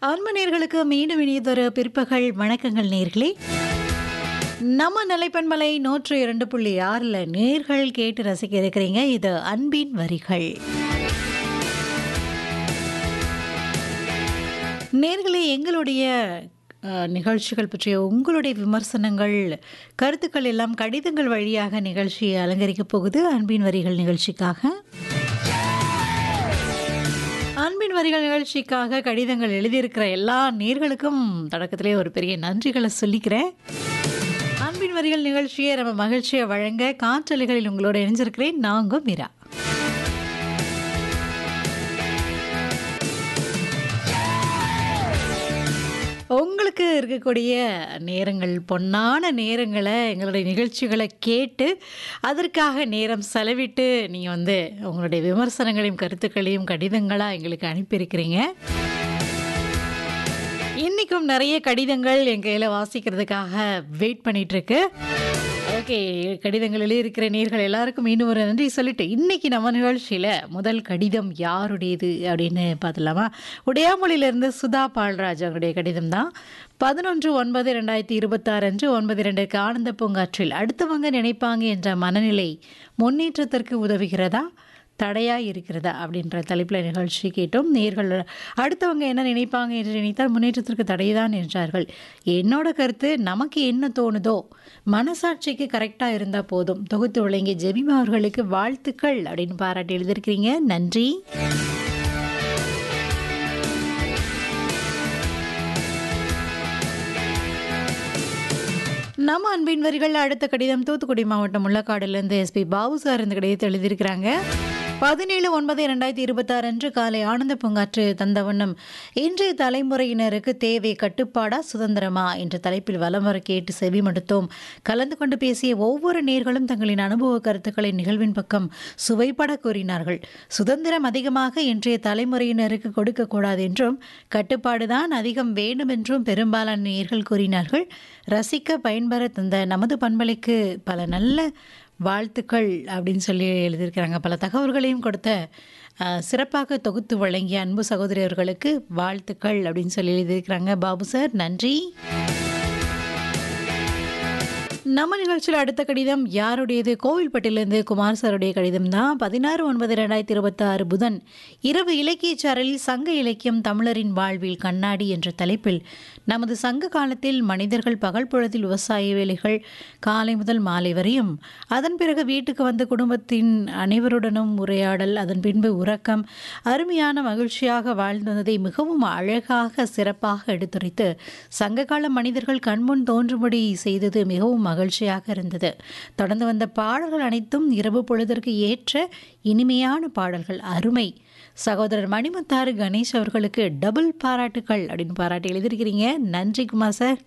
அன்பு நேர்களுக்கு மீண்டும் இனியதொரு பிற்பகல் வணக்கங்கள் நேர்களே நம்ம நிலைப்பண்பலை நூற்று இரண்டு புள்ளி ஆறில் நேர்கள் கேட்டு ரசிக்க இருக்கிறீங்க இது அன்பின் வரிகள் நேர்களே எங்களுடைய அஹ், நிகழ்ச்சிகள் பற்றிய உங்களுடைய விமர்சனங்கள் கருத்துக்கள் எல்லாம் கடிதங்கள் வழியாக நிகழ்ச்சியை அலங்கரிக்கப் போகுது அன்பின் வரிகள் நிகழ்ச்சிக்காக அன்பின் வரிகள் நிகழ்ச்சிக்காக கடிதங்கள் எழுதியிருக்கிற எல்லா நேர்களுக்கும் தொடக்கத்திலே ஒரு பெரிய நன்றிகளை சொல்லிக்கிறேன் அன்பின் வரிகள் நிகழ்ச்சியை நம்ம மகிழ்ச்சியை வழங்க காற்றலைகளில் உங்களோட இணைஞ்சிருக்கிறேன் நாங்க மீரா உங்களுக்கு இருக்கக்கூடிய நேரங்கள் பொன்னான நேரங்களை எங்களுடைய நிகழ்ச்சிகளை கேட்டு அதற்காக நேரம் செலவிட்டு நீங்கள் வந்து உங்களுடைய விமர்சனங்களையும் கருத்துக்களையும் கடிதங்களாக எங்களுக்கு அனுப்பியிருக்கிறீங்க இன்றைக்கும் நிறைய கடிதங்கள் என் கையில் வாசிக்கிறதுக்காக வெயிட் பண்ணிகிட்ருக்கு ஓகே கடிதங்கள் எழுதியிருக்கிற நேர்கள் எல்லாருக்கும் இன்னும் ஒரு நன்றி சொல்லிட்டு இன்னைக்கு நம்ம நிகழ்ச்சியில் முதல் கடிதம் யாருடையது அப்படின்னு பார்த்துலாமா உடையாமொழியிலேருந்து சுதா பால்ராஜ் அவருடைய கடிதம் தான் பதினொன்று ஒன்பது ரெண்டாயிரத்தி இருபத்தாறு அன்று ஒன்பது இரண்டுக்கு ஆனந்த பூங்காற்றில் அடுத்தவங்க நினைப்பாங்க என்ற மனநிலை முன்னேற்றத்திற்கு உதவுகிறதா தடையா இருக்கிறதா அப்படின்ற தலைப்பில் நிகழ்ச்சி கேட்டோம் நேர்கள் அடுத்தவங்க என்ன நினைப்பாங்க என்று நினைத்தால் முன்னேற்றத்திற்கு தடைதான் என்றார்கள் என்னோட கருத்து நமக்கு என்ன தோணுதோ மனசாட்சிக்கு கரெக்டாக இருந்தால் போதும் தொகுத்து வழங்கிய ஜெபிமா அவர்களுக்கு வாழ்த்துக்கள் அப்படின்னு பாராட்டி எழுதியிருக்கிறீங்க நன்றி நம்ம அன்பின் வரிகள் அடுத்த கடிதம் தூத்துக்குடி மாவட்டம் முள்ளக்காடுலேருந்து எஸ்பி பாபு சார் இந்த கடிதத்தை எழுதியிருக்கிறாங்க பதினேழு ஒன்பது இரண்டாயிரத்தி இருபத்தாறு அன்று காலை ஆனந்த பூங்காற்று தந்த வண்ணம் இன்றைய தலைமுறையினருக்கு தேவை கட்டுப்பாடா சுதந்திரமா என்ற தலைப்பில் வலம் வர கேட்டு செவிமடுத்தோம் கலந்து கொண்டு பேசிய ஒவ்வொரு நேர்களும் தங்களின் அனுபவ கருத்துக்களை நிகழ்வின் பக்கம் சுவைப்பட கூறினார்கள் சுதந்திரம் அதிகமாக இன்றைய தலைமுறையினருக்கு கொடுக்கக்கூடாது என்றும் கட்டுப்பாடுதான் அதிகம் வேண்டும் என்றும் பெரும்பாலான நேர்கள் கூறினார்கள் ரசிக்க பயன்பெற தந்த நமது பண்பலைக்கு பல நல்ல வாழ்த்துக்கள் அப்படின்னு சொல்லி எழுதியிருக்கிறாங்க பல தகவல்களையும் கொடுத்த அஹ், சிறப்பாக தொகுத்து வழங்கிய அன்பு சகோதரி அவர்களுக்கு வாழ்த்துக்கள் அப்படின்னு சொல்லி எழுதியிருக்கிறாங்க பாபு சார் நன்றி நம்ம நிகழ்ச்சியில் அடுத்த கடிதம் யாருடையது கோவில்பட்டிலிருந்து குமார் சாருடைய கடிதம் தான் பதினாறு ஒன்பது ரெண்டாயிரத்தி இருபத்தாறு புதன் இரவு இலக்கிய சாரலில் சங்க இலக்கியம் தமிழரின் வாழ்வில் கண்ணாடி என்ற தலைப்பில் நமது சங்க காலத்தில் மனிதர்கள் பகல் பொழுதில் விவசாய வேலைகள் காலை முதல் மாலை வரையும் அதன் பிறகு வீட்டுக்கு வந்த குடும்பத்தின் அனைவருடனும் உரையாடல் அதன் பின்பு உறக்கம் அருமையான மகிழ்ச்சியாக வாழ்ந்து வந்ததை மிகவும் அழகாக சிறப்பாக எடுத்துரைத்து சங்ககால மனிதர்கள் கண்முன் தோன்றும்படி செய்தது மிகவும் மகிழ்ச்சியாக இருந்தது தொடர்ந்து வந்த பாடல்கள் அனைத்தும் இரவு பொழுதற்கு ஏற்ற இனிமையான பாடல்கள் அருமை சகோதரர் மணிமுத்தாறு கணேஷ் அவர்களுக்கு டபுள் பாராட்டுகள் அப்படின்னு பாராட்டி எழுதியிருக்கிறீங்க நன்றி குமார் சார்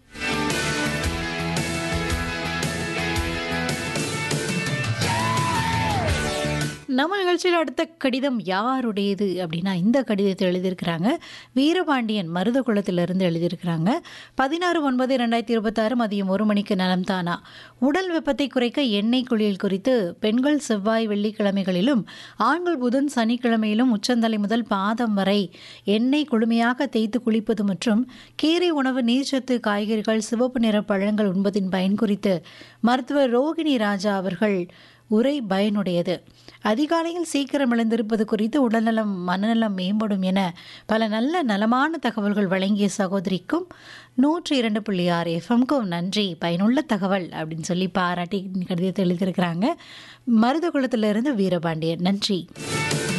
நம்ம நிகழ்ச்சியில் அடுத்த கடிதம் யாருடையது அப்படின்னா இந்த கடிதத்தை எழுதியிருக்கிறாங்க வீரபாண்டியன் மருதகுளத்திலிருந்து எழுதியிருக்கிறாங்க பதினாறு ஒன்பது ரெண்டாயிரத்தி இருபத்தாறு மதியம் ஒரு மணிக்கு நலம் தானா உடல் வெப்பத்தை குறைக்க எண்ணெய் குளியல் குறித்து பெண்கள் செவ்வாய் வெள்ளிக்கிழமைகளிலும் ஆண்கள் புதன் சனிக்கிழமையிலும் உச்சந்தலை முதல் பாதம் வரை எண்ணெய் குளுமையாக தேய்த்து குளிப்பது மற்றும் கீரை உணவு நீர்ச்சத்து காய்கறிகள் சிவப்பு நிற பழங்கள் உண்பதின் பயன் குறித்து மருத்துவர் ரோகிணி ராஜா அவர்கள் உரை பயனுடையது அதிகாலையில் சீக்கிரம் எழுந்திருப்பது குறித்து உடல்நலம் மனநலம் மேம்படும் என பல நல்ல நலமான தகவல்கள் வழங்கிய சகோதரிக்கும் நூற்றி இரண்டு புள்ளி ஆறு எஃப்எம்க்கும் நன்றி பயனுள்ள தகவல் அப்படின்னு சொல்லி பாராட்டி கடிதத்தை எழுதியிருக்கிறாங்க மருதகுளத்திலிருந்து வீரபாண்டியன் நன்றி